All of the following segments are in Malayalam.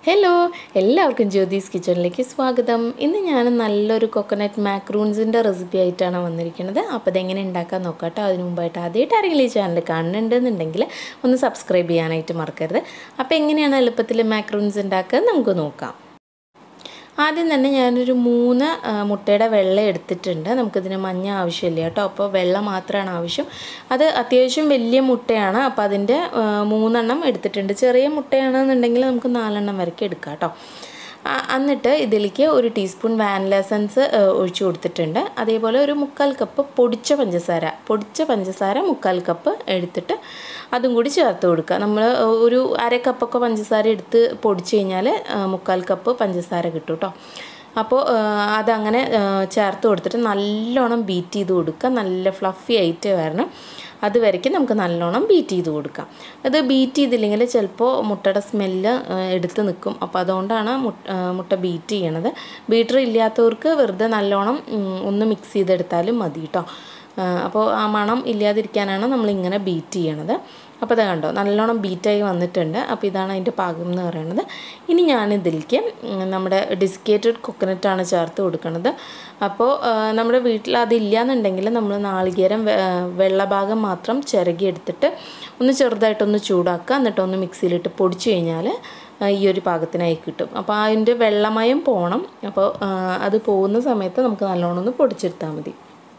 ഹലോ എല്ലാവർക്കും ജ്യോതിസ് കിച്ചണിലേക്ക് സ്വാഗതം ഇന്ന് ഞാൻ നല്ലൊരു കൊക്കനട്ട് മാക്രൂൺസിൻ്റെ റെസിപ്പി ആയിട്ടാണ് വന്നിരിക്കുന്നത് അപ്പോൾ അതെങ്ങനെ ഉണ്ടാക്കാൻ നോക്കാട്ടോ അതിന് മുമ്പായിട്ട് ആദ്യമായിട്ട് ആരെങ്കിലും ഈ ചാനൽ കാണുന്നുണ്ടെന്നുണ്ടെങ്കിൽ ഒന്ന് സബ്സ്ക്രൈബ് ചെയ്യാനായിട്ട് മറക്കരുത് അപ്പോൾ എങ്ങനെയാണ് എളുപ്പത്തിൽ മാക്രൂൺസ് ഉണ്ടാക്കുക നമുക്ക് നോക്കാം ആദ്യം തന്നെ ഞാനൊരു മൂന്ന് ആ, മുട്ടയുടെ വെള്ള എടുത്തിട്ടുണ്ട് നമുക്കിതിന് മഞ്ഞ ആവശ്യമില്ല കേട്ടോ അപ്പോൾ വെള്ള മാത്രമാണ് ആവശ്യം അത് അത്യാവശ്യം വലിയ മുട്ടയാണ് അപ്പോൾ അതിൻ്റെ ആ, മൂന്നെണ്ണം എടുത്തിട്ടുണ്ട് ചെറിയ മുട്ടയാണെന്നുണ്ടെങ്കിൽ നമുക്ക് നാലെണ്ണം വരയ്ക്ക് എടുക്കാം കേട്ടോ ആ, എന്നിട്ട് ഇതിലേക്ക് ഒരു ടീസ്പൂൺ വാനില എസൻസ് ഒഴിച്ചു കൊടുത്തിട്ടുണ്ട് അതേപോലെ ഒരു മുക്കാൽ കപ്പ് പൊടിച്ച പഞ്ചസാര പൊടിച്ച പഞ്ചസാര മുക്കാൽ കപ്പ് എടുത്തിട്ട് അതും കൂടി ചേർത്ത് കൊടുക്കുക നമ്മൾ ഒരു അര കപ്പൊക്കെ പഞ്ചസാര എടുത്ത് പൊടിച്ച് കഴിഞ്ഞാൽ മുക്കാൽ കപ്പ് പഞ്ചസാര കിട്ടും കേട്ടോ അപ്പോൾ അതങ്ങനെ ആ, ചേർത്ത് കൊടുത്തിട്ട് നല്ലോണം ബീറ്റ് ചെയ്ത് കൊടുക്കുക നല്ല ഫ്ലഫി ആയിട്ട് വരണം അതുവരയ്ക്ക് നമുക്ക് നല്ലോണം ബീറ്റ് ചെയ്ത് കൊടുക്കാം അത് ബീറ്റ് ചെയ്തില്ലെങ്കിൽ ചിലപ്പോൾ മുട്ടയുടെ സ്മെല്ല് എടുത്ത് നിൽക്കും അപ്പോൾ അതുകൊണ്ടാണ് മുട്ട ആ, മുട്ട ബീറ്റ് ചെയ്യണത് ബീറ്റർ ഇല്ലാത്തവർക്ക് വെറുതെ നല്ലോണം ഉം, ഒന്ന് മിക്സ് ചെയ്തെടുത്താലും മതി കേട്ടോ അപ്പോൾ ആ മണം ഇല്ലാതിരിക്കാനാണ് നമ്മളിങ്ങനെ ബീറ്റ് ചെയ്യണത് അപ്പോൾ അത് കണ്ടോ നല്ലോണം ബീറ്റായി വന്നിട്ടുണ്ട് അപ്പോൾ ഇതാണ് അതിൻ്റെ പാകം എന്ന് പറയുന്നത് ഇനി ഞാനിതിലേക്ക് ഉം, നമ്മുടെ ഡിസ്കേറ്റഡ് കൊക്കനട്ടാണ് ചേർത്ത് കൊടുക്കുന്നത് അപ്പോൾ ആ, നമ്മുടെ വീട്ടിൽ അതില്ലാന്നുണ്ടെങ്കിൽ നമ്മൾ നാളികേരം വെ- ആ, വെള്ളഭാഗം മാത്രം ചിരകി എടുത്തിട്ട് ഒന്ന് ചെറുതായിട്ടൊന്ന് ചൂടാക്കുക എന്നിട്ട് ഒന്ന് മിക്സിയിലിട്ട് പൊടിച്ചു കഴിഞ്ഞാൽ ആ, ഈ ഒരു പാകത്തിനായി കിട്ടും അപ്പോൾ അതിൻ്റെ വെള്ളമയം പോകണം അപ്പോൾ ആ, അത് പോകുന്ന സമയത്ത് നമുക്ക് നല്ലോണം ഒന്ന് പൊടിച്ചെടുത്താൽ മതി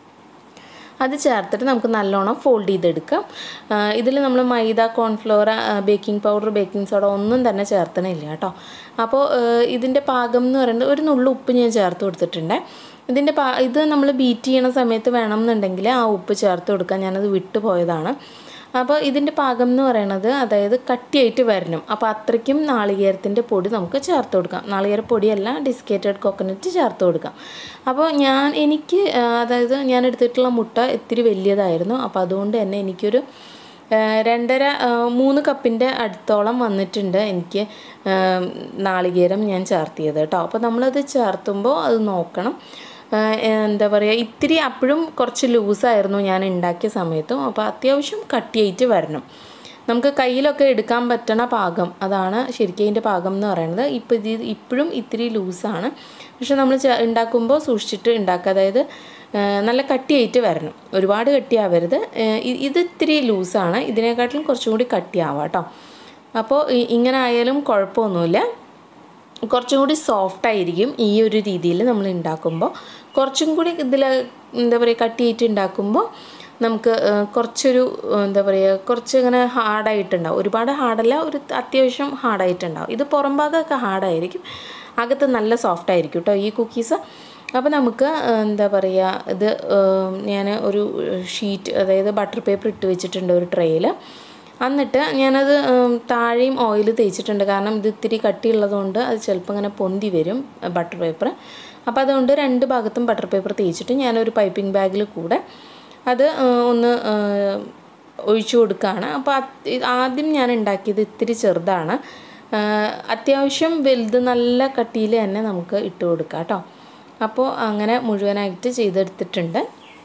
അത് ചേർത്തിട്ട് നമുക്ക് നല്ലോണം ഫോൾഡ് ചെയ്തെടുക്കാം ഇതിൽ നമ്മൾ maida cornflour baking powder baking soda ഒന്നും തന്നെ ചേർത്തണില്ല കേട്ടോ അപ്പോൾ ഇതിൻ്റെ പാകം എന്ന് പറയുന്നത് ഒരു നുള്ളു ഉപ്പ് ഞാൻ ചേർത്ത് കൊടുത്തിട്ടുണ്ട് ഇതിൻ്റെ പാ ഇത് നമ്മൾ ബീറ്റ് ചെയ്യണ സമയത്ത് വേണം എന്നുണ്ടെങ്കിൽ ആ ഉപ്പ് ചേർത്ത് കൊടുക്കാൻ ഞാനത് വിട്ടു പോയതാണ് അപ്പോൾ ഇതിൻ്റെ പാകം എന്ന് പറയുന്നത് അതായത് കട്ടിയായിട്ട് വരണം അപ്പോൾ അത്രയ്ക്കും നാളികേരത്തിൻ്റെ പൊടി നമുക്ക് ചേർത്ത് കൊടുക്കാം നാളികേര പൊടിയല്ല ഡിസ്കേറ്റഡ് കോക്കനട്ട് ചേർത്ത് കൊടുക്കാം അപ്പോൾ ഞാൻ എനിക്ക് ആ, അതായത് ഞാൻ എടുത്തിട്ടുള്ള മുട്ട ഇത്തിരി വലിയതായിരുന്നു അപ്പോൾ അതുകൊണ്ട് തന്നെ എനിക്കൊരു ആ, രണ്ടര ആ, മൂന്ന് കപ്പിൻ്റെ അടുത്തോളം വന്നിട്ടുണ്ട് എനിക്ക് ആ, നാളികേരം ഞാൻ ചേർത്തിയത് കേട്ടോ അപ്പോൾ നമ്മളത് ചേർത്തുമ്പോൾ അത് നോക്കണം ആ, എന്താ പറയുക ഇത്തിരി അപ്പോഴും കുറച്ച് ലൂസായിരുന്നു ഞാൻ ഉണ്ടാക്കിയ സമയത്തും അപ്പോൾ അത്യാവശ്യം കട്ടിയായിട്ട് വരണം നമുക്ക് കയ്യിലൊക്കെ എടുക്കാൻ പറ്റണ പാകം അതാണ് ശരിക്കും അതിൻ്റെ പാകം എന്ന് പറയുന്നത് ഇപ്പോൾ ഇത് ഇപ്പോഴും ഇത്തിരി ലൂസാണ് പക്ഷെ നമ്മൾ ചെ- ഉണ്ടാക്കുമ്പോൾ സൂക്ഷിച്ചിട്ട് ഉണ്ടാക്കുക അതായത് ആ, നല്ല കട്ടിയായിട്ട് വരണം ഒരുപാട് കട്ടിയാവരുത് ആ, ഇ- ഇത് ഇത്തിരി ലൂസാണ് ഇതിനെക്കാട്ടിലും കുറച്ചും കൂടി കട്ടിയാവാം കേട്ടോ അപ്പോൾ ഇ- ഇങ്ങനെ ആയാലും കുഴപ്പമൊന്നുമില്ല കുറച്ചും കൂടി സോഫ്റ്റ് ആയിരിക്കും ഈ ഒരു രീതിയിൽ നമ്മൾ ഉണ്ടാക്കുമ്പോൾ കുറച്ചും കൂടി ഇതിൽ എന്താ പറയുക കട്ടിയായിട്ട് ഉണ്ടാക്കുമ്പോൾ നമുക്ക് ആ, കുറച്ചൊരു ആ, എന്താ പറയുക കുറച്ച് ഇങ്ങനെ ഹാർഡായിട്ടുണ്ടാവും ഒരുപാട് ഹാർഡല്ല ഒരു അത്യാവശ്യം ഹാർഡായിട്ടുണ്ടാവും ഇത് പുറം ഭാഗമൊക്കെ ഹാർഡായിരിക്കും അകത്ത് നല്ല സോഫ്റ്റ് ആയിരിക്കും കേട്ടോ ഈ കുക്കീസ് അപ്പോൾ നമുക്ക് ആ, എന്താ പറയുക ഇത് ഞാൻ ഒരു ഷീറ്റ് അതായത് ബട്ടർ പേപ്പർ ഇട്ട് വെച്ചിട്ടുണ്ട് ഒരു ട്രേയിൽ എന്നിട്ട് ഞാനത് ഉം, താഴെയും ഓയിൽ തേച്ചിട്ടുണ്ട് കാരണം ഇത് ഇത്തിരി കട്ടിയുള്ളതുകൊണ്ട് അത് ചിലപ്പോൾ ഇങ്ങനെ പൊന്തി വരും ബട്ടർ പേപ്പർ അപ്പോൾ അതുകൊണ്ട് രണ്ട് ഭാഗത്തും ബട്ടർ പേപ്പർ തേച്ചിട്ട് ഞാനൊരു പൈപ്പിംഗ് ബാഗിൽ കൂടെ അത് ഉം, ഒന്ന് ഉം, ഒഴിച്ചു കൊടുക്കുകയാണ് അപ്പോൾ അത് ആദ്യം ഞാൻ ഉണ്ടാക്കിയത് ഇത്തിരി ചെറുതാണ് ആ, അത്യാവശ്യം വലുത് നല്ല കട്ടിയിൽ തന്നെ നമുക്ക് ഇട്ട് കൊടുക്കാം കേട്ടോ അപ്പോൾ അങ്ങനെ മുഴുവനായിട്ട് ചെയ്തെടുത്തിട്ടുണ്ട്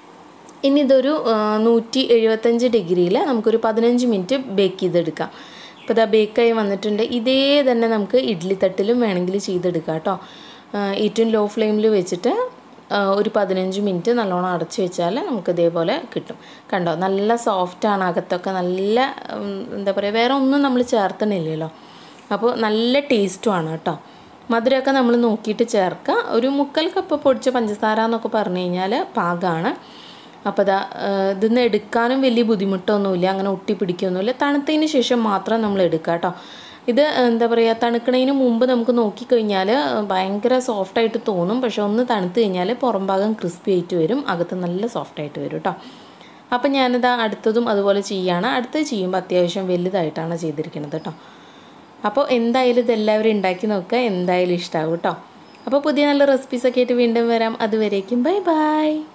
ഇനി ഇതൊരു ആ, നൂറ്റി എഴുപത്തഞ്ച് ഡിഗ്രിയിൽ നമുക്കൊരു പതിനഞ്ച് മിനിറ്റ് ബേക്ക് ചെയ്തെടുക്കാം അപ്പോൾ ഇതാ ബേക്കായി വന്നിട്ടുണ്ട് ഇതേ തന്നെ നമുക്ക് ഇഡ്ഡലി തട്ടിലും വേണമെങ്കിൽ ചെയ്തെടുക്കാം കേട്ടോ ആ, ഏറ്റവും ലോ ഫ്ലെയിമിൽ വെച്ചിട്ട് ആ, ഒരു പതിനഞ്ച് മിനിറ്റ് നല്ലോണം അടച്ച് വെച്ചാൽ നമുക്ക് ഇതേപോലെ കിട്ടും കണ്ടോ നല്ല സോഫ്റ്റാണ് അകത്തൊക്കെ നല്ല ഉം, എന്താ പറയുക വേറെ ഒന്നും നമ്മൾ ചേർത്തണില്ലല്ലോ അപ്പോൾ നല്ല ടേസ്റ്റുമാണ് കേട്ടോ മധുരമൊക്കെ നമ്മൾ നോക്കിയിട്ട് ചേർക്കുക ഒരു മുക്കാൽ കപ്പ് പൊടിച്ച പഞ്ചസാര എന്നൊക്കെ പറഞ്ഞു കഴിഞ്ഞാൽ പാകമാണ് അപ്പോൾ അതാ ഇതിന്ന് എടുക്കാനും വലിയ ബുദ്ധിമുട്ടൊന്നുമില്ല അങ്ങനെ ഒട്ടി പിടിക്കൊന്നുമില്ല തണുത്തതിന് ശേഷം മാത്രം നമ്മൾ എടുക്കുക കേട്ടോ ഇത് എന്താ പറയുക തണുക്കണതിന് മുമ്പ് നമുക്ക് നോക്കിക്കഴിഞ്ഞാൽ ഭയങ്കര സോഫ്റ്റായിട്ട് തോന്നും പക്ഷെ ഒന്ന് തണുത്ത് കഴിഞ്ഞാൽ പുറം ഭാഗം ക്രിസ്പി ആയിട്ട് വരും അകത്ത് നല്ല സോഫ്റ്റായിട്ട് വരും കേട്ടോ അപ്പം ഞാനിതാ അടുത്തതും അതുപോലെ ചെയ്യുകയാണ് അടുത്തത് ചെയ്യുമ്പോൾ അത്യാവശ്യം വലുതായിട്ടാണ് ചെയ്തിരിക്കുന്നത് കേട്ടോ അപ്പോൾ എന്തായാലും ഇതെല്ലാവരും ഉണ്ടാക്കി നോക്കുക എന്തായാലും ഇഷ്ടമാവും കേട്ടോ അപ്പോൾ പുതിയ നല്ല റെസിപ്പീസൊക്കെ ആയിട്ട് വീണ്ടും വരാം അതുവരേക്കും ബൈ ബൈ